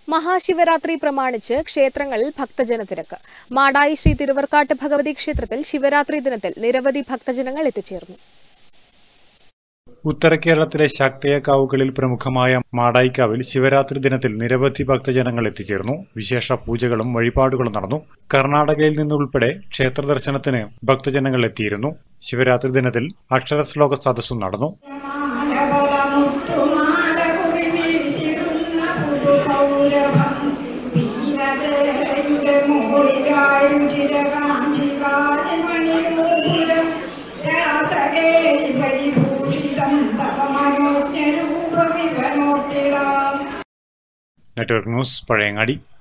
മഹാശിവരാത്രി പ്രമാണിച്ച് ക്ഷേത്രങ്ങളിൽ ഭക്തജന തിരക്ക് മാടായി ശ്രീ തിരുവർക്കാട്ട് ഭഗവതി ക്ഷേത്രത്തിൽ ശിവരാത്രി ദിനത്തിൽ നിരവധി ഭക്തജനങ്ങൾ എത്തിച്ചേർന്നു ഉത്തര കേരളത്തിലെ ശക്തയക്കാവുകളിൽ പ്രമുഖമായ മാടായിക്കാവിൽ ശിവരാത്രി ദിനത്തിൽ നിരവധി ഭക്തജനങ്ങൾ എത്തിച്ചേർന്നു വിശേഷ പൂജകളും വഴിപാടുകളും നടന്നു കർണാടകയിൽ നിന്നുൾപ്പെടെ ക്ഷേത്ര ദർശനത്തിന് ഭക്തജനങ്ങൾ എത്തിയിരുന്നു ശിവരാത്രി ദിനത്തിൽ അക്ഷരശ്ലോക സദസ്സും നടന്നു നെറ്റ്വർക്ക് ന്യൂസ് പഴയങ്ങാടി